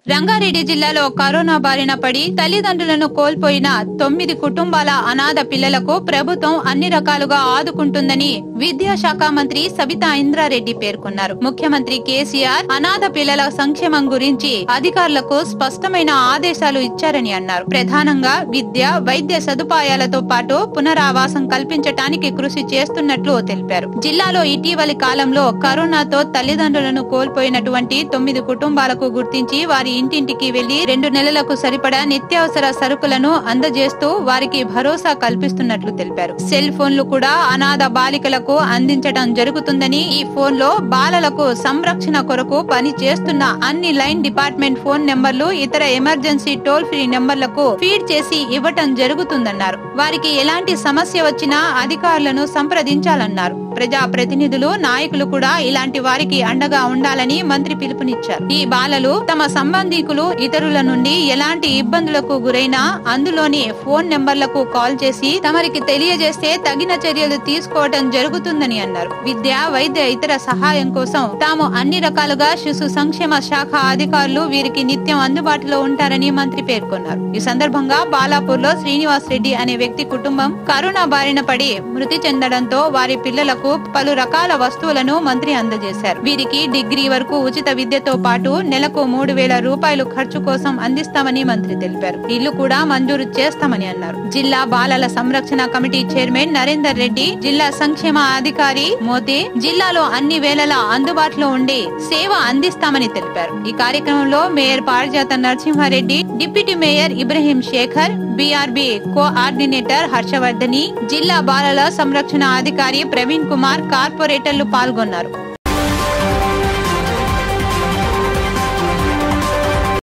రంగారెడ్డి జిల్లాలో కరోనా బారిన పడి తల్లిదండ్రులను కోల్పోయిన తొమ్మిది కుటుంబాల అనాథ పిల్లలకు ప్రభుత్వం అన్ని రకాలుగా ఆదుకుంటుందని విద్యాశాఖ మంత్రి సబితా ఇంద్రారెడ్డి పేర్కొన్నారు ముఖ్యమంత్రి కేసీఆర్ అనాథ పిల్లల సంక్షేమం గురించి అధికారులకు స్పష్టమైన ఆదేశాలు ఇచ్చారని అన్నారు ప్రధానంగా విద్య వైద్య సదుపాయాలతో పాటు పునరావాసం కల్పించటానికి కృషి చేస్తున్నట్లు తెలిపారు జిల్లాలో ఇటీవలి కాలంలో కరోనాతో తల్లిదండ్రులను కోల్పోయినటువంటి తొమ్మిది కుటుంబాలకు గుర్తించి వారి ఇంటింటికి వెళ్లి రెండు నెలలకు సరిపడా నిత్యావసర సరుకులను అందజేస్తూ వారికి భరోసా కల్పిస్తున్నట్లు తెలిపారు సెల్ ఫోన్లు కూడా అనాథ బాలికలకు అందించడం జరుగుతుందని ఈ ఫోన్ లో బాలలకు సంరక్షణ కొరకు పని చేస్తున్న అన్ని లైన్ డిపార్ట్మెంట్ ఫోన్ నెంబర్లు ఇతర ఎమర్జెన్సీ టోల్ ఫ్రీ నెంబర్లకు ఫీడ్ చేసి ఇవ్వటం జరుగుతుందన్నారు వారికి ఎలాంటి సమస్య వచ్చినా అధికారులను సంప్రదించాలన్నారు ప్రజా ప్రతినిధులు నాయకులు కూడా ఇలాంటి వారికి అండగా ఉండాలని మంత్రి పిలుపునిచ్చారు ఈ బాలలు తమ సంబంధికులు ఇతరుల నుండి ఎలాంటి ఇబ్బందులకు గురైనా అందులోని ఫోన్ నెంబర్లకు కాల్ చేసి తమరికి తెలియజేస్తే తగిన చర్యలు తీసుకోవటం జరుగుతుందని అన్నారు విద్య వైద్య ఇతర సహాయం కోసం తాము అన్ని రకాలుగా శిశు సంక్షేమ శాఖ అధికారులు వీరికి నిత్యం అందుబాటులో ఉంటారని మంత్రి పేర్కొన్నారు ఈ సందర్భంగా బాలాపూర్ లో శ్రీనివాస్ రెడ్డి అనే వ్యక్తి కుటుంబం కరోనా బారిన పడి మృతి చెందడంతో వారి పిల్లలకు పలు రకాల వస్తువులను మంత్రి అందజేశారు వీరికి డిగ్రీ వరకు ఉచిత విద్యతో పాటు నెలకు మూడు వేల రూపాయలు ఖర్చు కోసం అందిస్తామని మంత్రి తెలిపారు ఇల్లు కూడా మంజూరు చేస్తామని అన్నారు జిల్లా బాలల సంరక్షణ కమిటీ చైర్మన్ నరేందర్ రెడ్డి జిల్లా సంక్షేమ అధికారి మోతే జిల్లాలో అన్ని వేళలా అందుబాటులో ఉండి సేవ అందిస్తామని తెలిపారు ఈ కార్యక్రమంలో mayor Parijatha Narasimha Reddy deputy mayor Ibrahim Shekhar BRB coordinator Harshavardhani జిల్లా బాలల సంరక్షణ అధికారి ప్రవీణ్ కుమార్ కార్పొరేటర్లు పాల్గొన్నారు